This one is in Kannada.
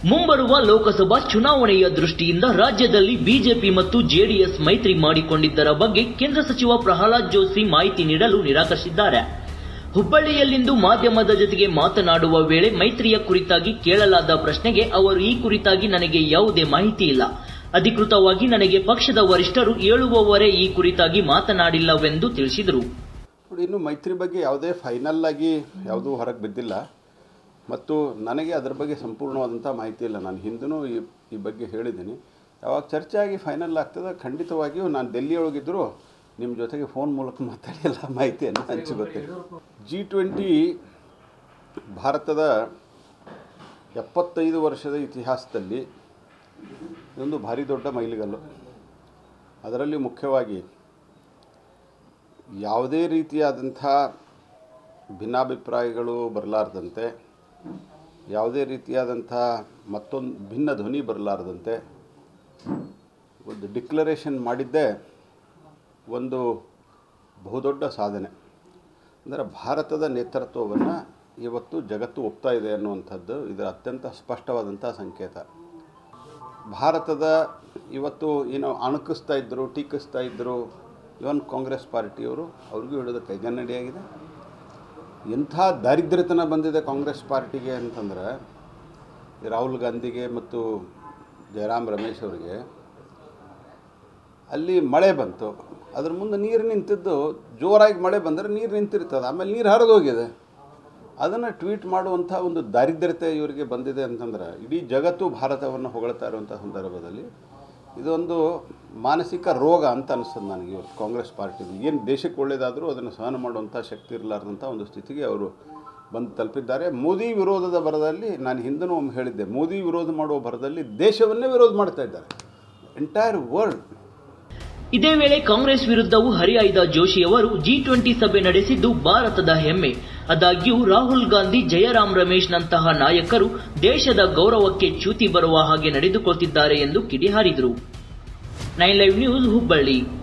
ಮುಂಬರುವ ಲೋಕಸಭಾ ಚುನಾವಣೆಯ ದೃಷ್ಟಿಯಿಂದ ರಾಜ್ಯದಲ್ಲಿ ಬಿಜೆಪಿ ಮತ್ತು ಜೆಡಿಎಸ್ ಮೈತ್ರಿ ಮಾಡಿಕೊಂಡಿದ್ದರ ಬಗ್ಗೆ ಕೇಂದ್ರ ಸಚಿವ ಪ್ರಹ್ಲಾದ್ ಜೋಶಿ ಮಾಹಿತಿ ನೀಡಲು ನಿರಾಕರಿಸಿದ್ದಾರೆ ಹುಬ್ಬಳ್ಳಿಯಲ್ಲಿಂದು ಮಾಧ್ಯಮದ ಜೊತೆಗೆ ಮಾತನಾಡುವ ವೇಳೆ ಮೈತ್ರಿಯ ಕುರಿತಾಗಿ ಕೇಳಲಾದ ಪ್ರಶ್ನೆಗೆ ಅವರು ಈ ಕುರಿತಾಗಿ ನನಗೆ ಯಾವುದೇ ಮಾಹಿತಿ ಇಲ್ಲ ಅಧಿಕೃತವಾಗಿ ನನಗೆ ಪಕ್ಷದ ವರಿಷ್ಠರು ಹೇಳುವವರೇ ಈ ಕುರಿತಾಗಿ ಮಾತನಾಡಿಲ್ಲವೆಂದು ತಿಳಿಸಿದರು ನೋಡಿ ಇನ್ನು ಮೈತ್ರಿ ಬಗ್ಗೆ ಯಾವುದೇ ಫೈನಲ್ ಆಗಿ ಯಾವುದೂ ಹೊರಗೆ ಬಿದ್ದಿಲ್ಲ ಮತ್ತು ನನಗೆ ಅದರ ಬಗ್ಗೆ ಸಂಪೂರ್ಣವಾದಂಥ ಮಾಹಿತಿ ಇಲ್ಲ ನಾನು ಹಿಂದೂ ಈ ಈ ಬಗ್ಗೆ ಹೇಳಿದ್ದೀನಿ ಯಾವಾಗ ಚರ್ಚೆ ಆಗಿ ಫೈನಲ್ ಆಗ್ತದೆ ಖಂಡಿತವಾಗಿಯೂ ನಾನು ಡೆಲ್ಲಿಯೊಳಗಿದ್ದರೂ ನಿಮ್ಮ ಜೊತೆಗೆ ಫೋನ್ ಮೂಲಕ ಮಾತಾಡಿ ಎಲ್ಲ ಮಾಹಿತಿಯನ್ನು ಹಂಚ್ಕೋತೀನಿ ಜಿ ಟ್ವೆಂಟಿ ಭಾರತದ ಎಪ್ಪತ್ತೈದು ವರ್ಷದ ಇತಿಹಾಸದಲ್ಲಿ ಇದೊಂದು ಭಾರಿ ದೊಡ್ಡ ಮೈಲಿಗಲ್ಲು ಅದರಲ್ಲಿ ಮುಖ್ಯವಾಗಿ ಯಾವುದೇ ರೀತಿಯಾದಂಥ ಭಿನ್ನಾಭಿಪ್ರಾಯಗಳು ಬರಲಾರ್ದಂತೆ ಯಾವುದೇ ರೀತಿಯಾದಂಥ ಮತ್ತೊಂದು ಭಿನ್ನ ಧ್ವನಿ ಬರಲಾರ್ದಂತೆ ಒಂದು ಡಿಕ್ಲರೇಷನ್ ಮಾಡಿದ್ದೇ ಒಂದು ಬಹುದೊಡ್ಡ ಸಾಧನೆ ಅಂದರೆ ಭಾರತದ ನೇತೃತ್ವವನ್ನು ಇವತ್ತು ಜಗತ್ತು ಒಪ್ತಾ ಇದೆ ಅನ್ನುವಂಥದ್ದು ಇದರ ಅತ್ಯಂತ ಸ್ಪಷ್ಟವಾದಂಥ ಸಂಕೇತ ಭಾರತದ ಇವತ್ತು ಏನು ಅಣಕಿಸ್ತಾ ಇದ್ದರು ಟೀಕಿಸ್ತಾ ಇದ್ದರು ಇವನ್ ಕಾಂಗ್ರೆಸ್ ಪಾರ್ಟಿಯವರು ಅವ್ರಿಗೂ ಹಿಡಿದು ಕೈಗನ್ನಡಿಯಾಗಿದೆ ಎಂಥ ದಾರಿದ್ರ್ಯತನ ಬಂದಿದೆ ಕಾಂಗ್ರೆಸ್ ಪಾರ್ಟಿಗೆ ಅಂತಂದ್ರೆ ಈ ರಾಹುಲ್ ಗಾಂಧಿಗೆ ಮತ್ತು ಜಯರಾಮ್ ರಮೇಶ್ ಅವರಿಗೆ ಅಲ್ಲಿ ಮಳೆ ಬಂತು ಅದ್ರ ಮುಂದೆ ನೀರು ನಿಂತಿದ್ದು ಜೋರಾಗಿ ಮಳೆ ಬಂದರೆ ನೀರು ನಿಂತಿರ್ತದೆ ಆಮೇಲೆ ನೀರು ಹರಿದೋಗಿದೆ ಅದನ್ನು ಟ್ವೀಟ್ ಮಾಡುವಂಥ ಒಂದು ದಾರಿದ್ರ್ಯತೆ ಇವರಿಗೆ ಬಂದಿದೆ ಅಂತಂದ್ರೆ ಇಡೀ ಜಗತ್ತು ಭಾರತವನ್ನು ಹೊಗಳ್ತಾ ಇರುವಂಥ ಸಂದರ್ಭದಲ್ಲಿ ಇದೊಂದು ಮಾನಸಿಕ ರೋಗ ಅಂತ ಅನಿಸ್ತದೆ ನನಗೆ ಇವತ್ತು ಕಾಂಗ್ರೆಸ್ ಪಾರ್ಟಿದು ಏನು ದೇಶಕ್ಕೆ ಒಳ್ಳೆಯದಾದರೂ ಅದನ್ನು ಸಹನ ಮಾಡುವಂಥ ಶಕ್ತಿ ಇರಲಾರ್ದಂಥ ಒಂದು ಸ್ಥಿತಿಗೆ ಅವರು ಬಂದು ತಲುಪಿದ್ದಾರೆ ಮೋದಿ ವಿರೋಧದ ಬರದಲ್ಲಿ ನಾನು ಹಿಂದನೂ ಒಮ್ಮೆ ಹೇಳಿದ್ದೆ ಮೋದಿ ವಿರೋಧ ಮಾಡುವ ಬರದಲ್ಲಿ ದೇಶವನ್ನೇ ವಿರೋಧ ಮಾಡ್ತಾ ಇದ್ದಾರೆ ಎಂಟೈರ್ ವರ್ಲ್ಡ್ ಇದೇ ವೇಳೆ ಕಾಂಗ್ರೆಸ್ ವಿರುದ್ಧವೂ ಹರಿಹಾಯ್ದ ಜೋಶಿಯವರು ಜಿ ಟ್ವೆಂಟಿ ಸಭೆ ನಡೆಸಿದ್ದು ಭಾರತದ ಹೆಮ್ಮೆ ಆದಾಗ್ಯೂ ರಾಹುಲ್ ಗಾಂಧಿ ಜಯರಾಮ್ ರಮೇಶ್ನಂತಹ ನಾಯಕರು ದೇಶದ ಗೌರವಕ್ಕೆ ಚ್ಯುತಿ ಬರುವ ಹಾಗೆ ನಡೆದುಕೊಳ್ತಿದ್ದಾರೆ ಎಂದು ಕಿಡಿಹಾರಿದರು ನೈನ್ ಲೈವ್ ನ್ಯೂಸ್ ಹುಬ್ಬಳ್ಳಿ